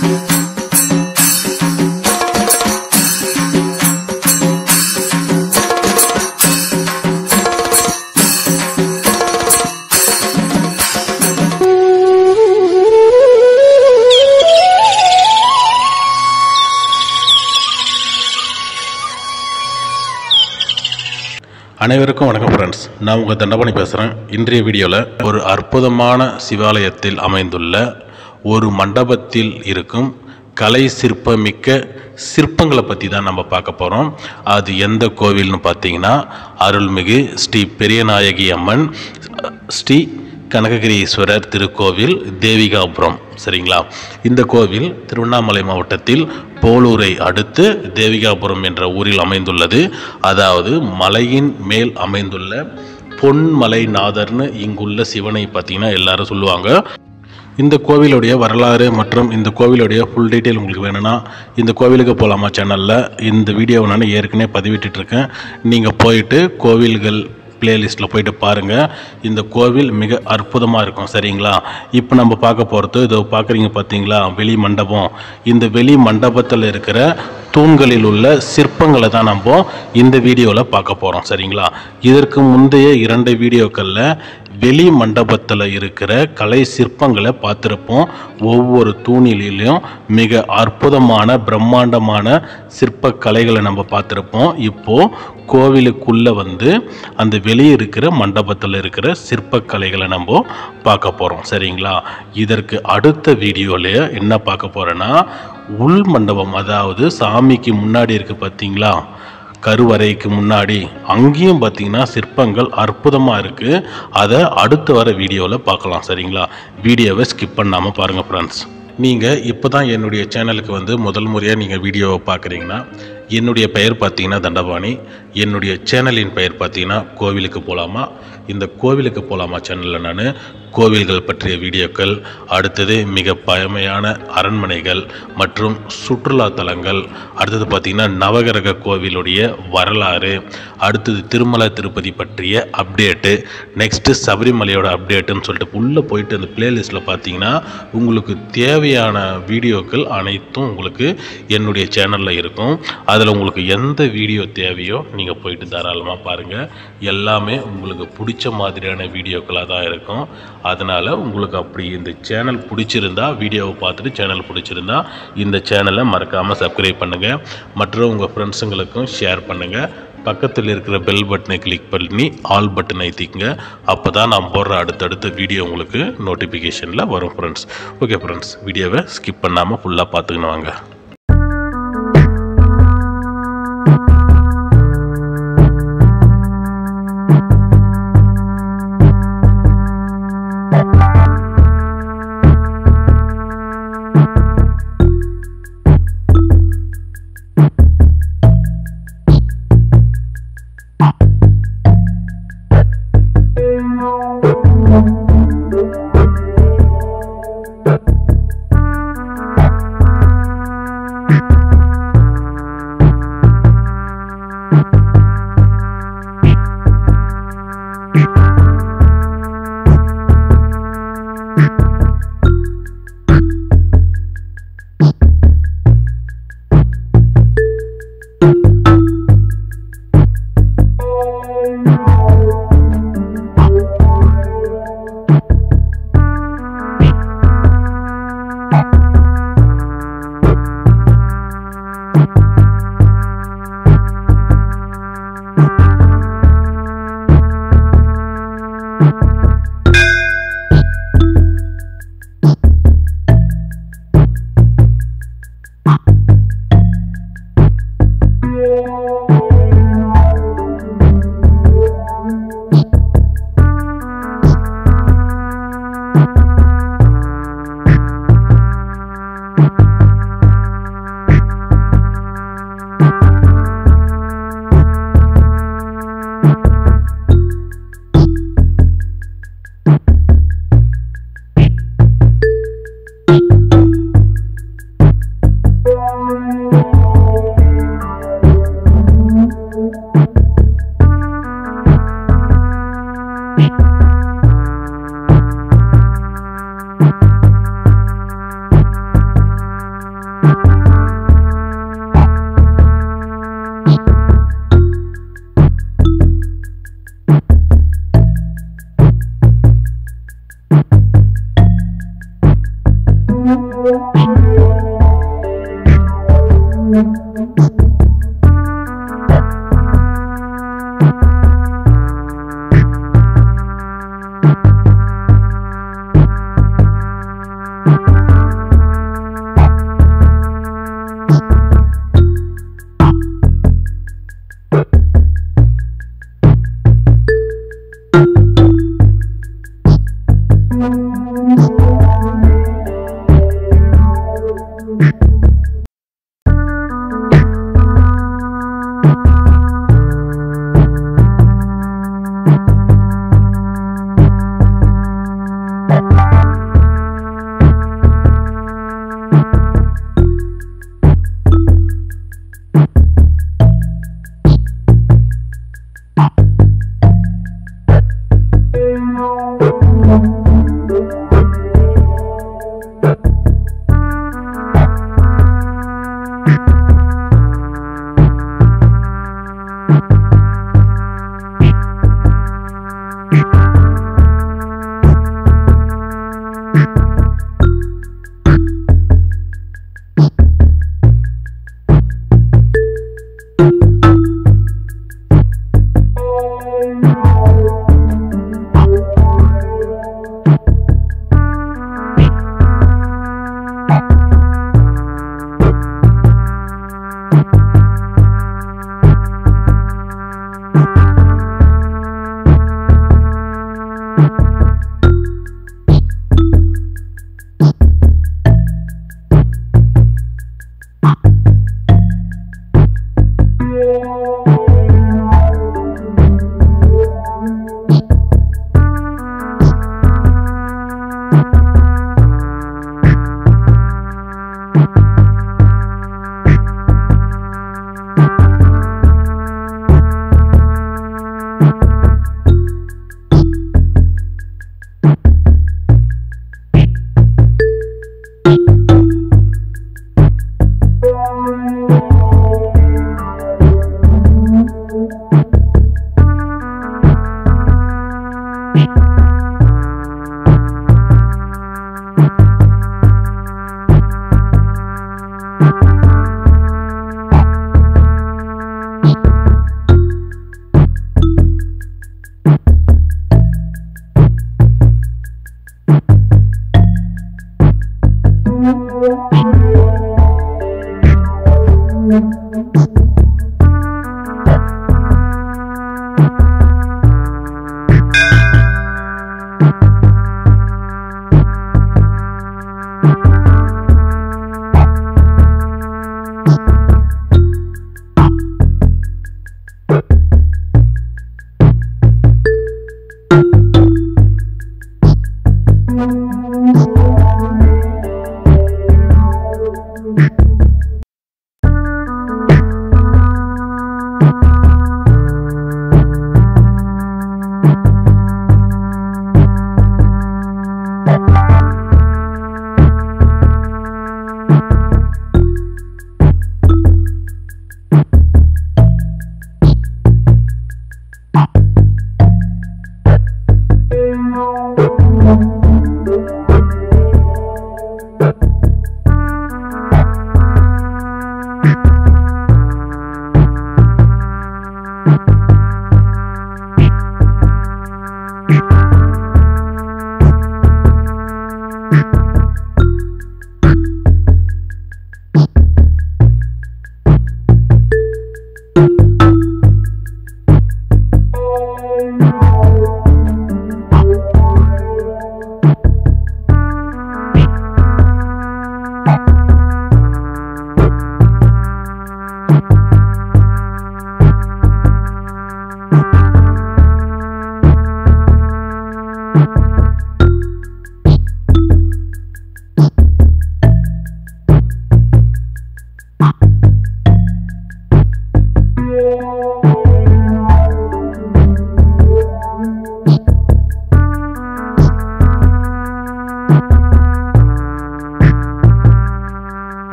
அனைவருக்கும் வணக்கம் ஃப்ரெண்ட்ஸ் நான் உங்கள் தண்டபாணி பேசுகிறேன் இன்றைய வீடியோவில் ஒரு அற்புதமான சிவாலயத்தில் அமைந்துள்ள ஒரு மண்டபத்தில் இருக்கும் கலை சிற்பமிக்க சிற்பங்களை பற்றி தான் நம்ம பார்க்க போகிறோம் அது எந்த கோவில்னு பார்த்தீங்கன்னா அருள்மிகு ஸ்ரீ பெரியநாயகி அம்மன் ஸ்ரீ கனககிரீஸ்வரர் திருக்கோவில் தேவிகாபுரம் சரிங்களா இந்த கோவில் திருவண்ணாமலை மாவட்டத்தில் போலூரை அடுத்து தேவிகாபுரம் என்ற ஊரில் அமைந்துள்ளது அதாவது மலையின் மேல் அமைந்துள்ள பொன்மலைநாதர்னு இங்குள்ள சிவனை பார்த்தீங்கன்னா எல்லாரும் சொல்லுவாங்க இந்த கோவிலுடைய வரலாறு மற்றும் இந்த கோவிலுடைய ஃபுல் டீட்டெயில் உங்களுக்கு வேணும்னா இந்த கோவிலுக்கு போகலாமா சேனலில் இந்த வீடியோவை நான் ஏற்கனவே பதிவிட்டுருக்கேன் நீங்கள் போயிட்டு கோவில்கள் பிளேலிஸ்ட்டில் போயிட்டு பாருங்கள் இந்த கோவில் மிக அற்புதமாக இருக்கும் சரிங்களா இப்போ நம்ம பார்க்க போகிறது இதோ பார்க்குறீங்க பார்த்தீங்களா வெளி மண்டபம் இந்த வெளி மண்டபத்தில் இருக்கிற தூண்களில் உள்ள சிற்பங்களை தான் நம்ம இந்த வீடியோவில் பார்க்க போகிறோம் சரிங்களா இதற்கு முந்தைய இரண்டு வீடியோக்களில் வெளி மண்டபத்தில் இருக்கிற கலை சிற்பங்களை பார்த்துருப்போம் ஒவ்வொரு தூணிலையும் மிக அற்புதமான பிரம்மாண்டமான சிற்ப கலைகளை நம்ம பார்த்துருப்போம் இப்போது கோவிலுக்குள்ளே வந்து அந்த வெளியே இருக்கிற மண்டபத்தில் இருக்கிற சிற்பக்கலைகளை நம்ம பார்க்க போகிறோம் சரிங்களா இதற்கு அடுத்த வீடியோவில் என்ன பார்க்க போகிறேன்னா உள் மண்டபம் அதாவது சாமிக்கு முன்னாடி இருக்குது பார்த்தீங்களா கருவறைக்கு முன்னாடி அங்கேயும் பார்த்தீங்கன்னா சிற்பங்கள் அற்புதமாக இருக்குது அதை அடுத்து வர வீடியோவில் பார்க்கலாம் சரிங்களா வீடியோவை ஸ்கிப் பண்ணாமல் பாருங்கள் ஃப்ரெண்ட்ஸ் நீங்கள் இப்போ தான் என்னுடைய சேனலுக்கு வந்து முதல் முறையாக நீங்கள் வீடியோவை பார்க்குறீங்கன்னா என்னுடைய பெயர் பார்த்தீங்கன்னா தண்டபாணி என்னுடைய சேனலின் பெயர் பார்த்தீங்கன்னா கோவிலுக்கு போகலாமா இந்த கோவிலுக்கு போகலாமா சேனலில் நான் கோவில்கள் பற்றிய வீடியோக்கள் அடுத்தது மிக பழமையான அரண்மனைகள் மற்றும் சுற்றுலா தலங்கள் அடுத்தது பார்த்திங்கன்னா நவகிரக கோவிலுடைய வரலாறு அடுத்தது திருமலை திருப்பதி பற்றிய அப்டேட்டு நெக்ஸ்ட்டு சபரிமலையோட அப்டேட்டுன்னு சொல்லிட்டு உள்ளே போயிட்டு அந்த பிளேலிஸ்ட்டில் பார்த்தீங்கன்னா உங்களுக்கு தேவையான வீடியோக்கள் அனைத்தும் உங்களுக்கு என்னுடைய சேனலில் இருக்கும் அதில் உங்களுக்கு எந்த வீடியோ தேவையோ நீங்கள் போயிட்டு தாராளமாக பாருங்கள் எல்லாமே உங்களுக்கு பிடிச்ச மாதிரியான வீடியோக்களாக தான் இருக்கும் அதனால் உங்களுக்கு அப்படி இந்த சேனல் பிடிச்சிருந்தா வீடியோவை பார்த்துட்டு சேனல் பிடிச்சிருந்தா இந்த சேனலை மறக்காமல் சப்ஸ்கிரைப் பண்ணுங்கள் மற்ற உங்கள் ஃப்ரெண்ட்ஸுங்களுக்கும் ஷேர் பண்ணுங்கள் பக்கத்தில் இருக்கிற பெல் பட்டனை கிளிக் பண்ணி ஆல் பட்டனை ஐத்திக்குங்க அப்போ தான் நான் போடுற அடுத்தடுத்த வீடியோ உங்களுக்கு நோட்டிஃபிகேஷனில் வரும் ஃப்ரெண்ட்ஸ் ஓகே ஃப்ரெண்ட்ஸ் வீடியோவை ஸ்கிப் பண்ணாமல் ஃபுல்லாக பார்த்துக்கணும் வாங்க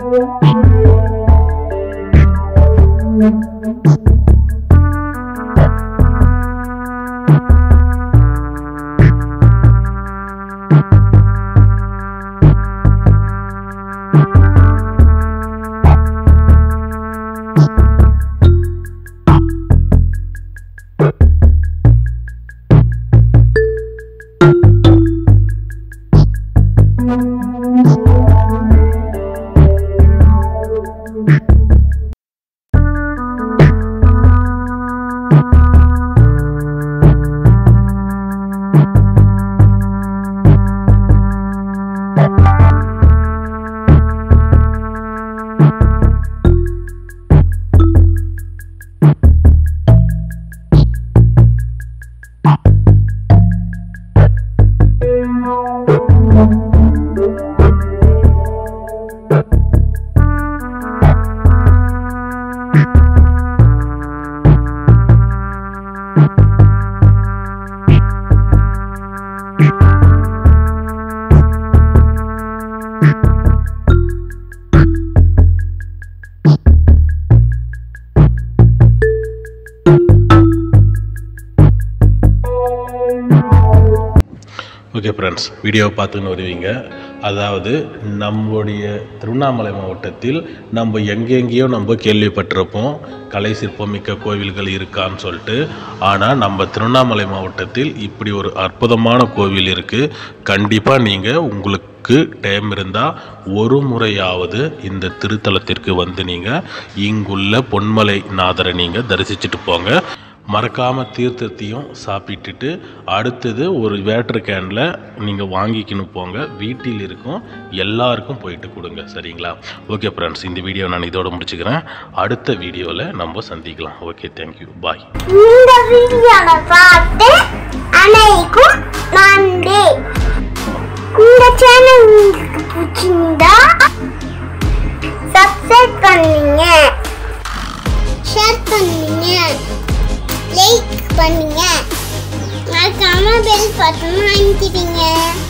ஓகே ஃப்ரெண்ட்ஸ் வீடியோவை பார்த்துன்னு வருவீங்க அதாவது நம்முடைய திருவண்ணாமலை மாவட்டத்தில் நம்ம எங்கெங்கேயோ நம்ம கேள்விப்பட்டிருப்போம் கலை சிற்பமிக்க கோவில்கள் இருக்கான்னு சொல்லிட்டு ஆனால் நம்ம திருவண்ணாமலை மாவட்டத்தில் இப்படி ஒரு அற்புதமான கோவில் இருக்குது கண்டிப்பாக நீங்கள் உங்களுக்கு டைம் இருந்தால் ஒரு முறையாவது இந்த திருத்தலத்திற்கு வந்து நீங்கள் இங்குள்ள பொன்மலை நாதரை நீங்கள் தரிசிச்சுட்டு போங்க மறக்காமல் தீர்த்தத்தையும் சாப்பிட்டுட்டு அடுத்தது ஒரு வேட்டர் கேனில் நீங்கள் வாங்கிக்கணும் போங்க வீட்டில் இருக்கும் எல்லாருக்கும் போயிட்டு கொடுங்க சரிங்களா ஓகே ஃப்ரெண்ட்ஸ் இந்த வீடியோ நான் இதோட முடிச்சுக்கிறேன் அடுத்த வீடியோவில் நம்ம சந்திக்கலாம் ஓகே தேங்க்யூ பாய் இந்த வீடியோவை பார்த்து அனைக்கும் நன்றி இந்த சேனல் உங்களுக்கு பிடிச்சிருந்தா சப்ஸ்கிரைப் பண்ணுங்க ஷேர் பண்ணுங்க லைக் பண்ணுங்க மறக்காம பெல் பட்டன் வாங்கிக்கிறீங்க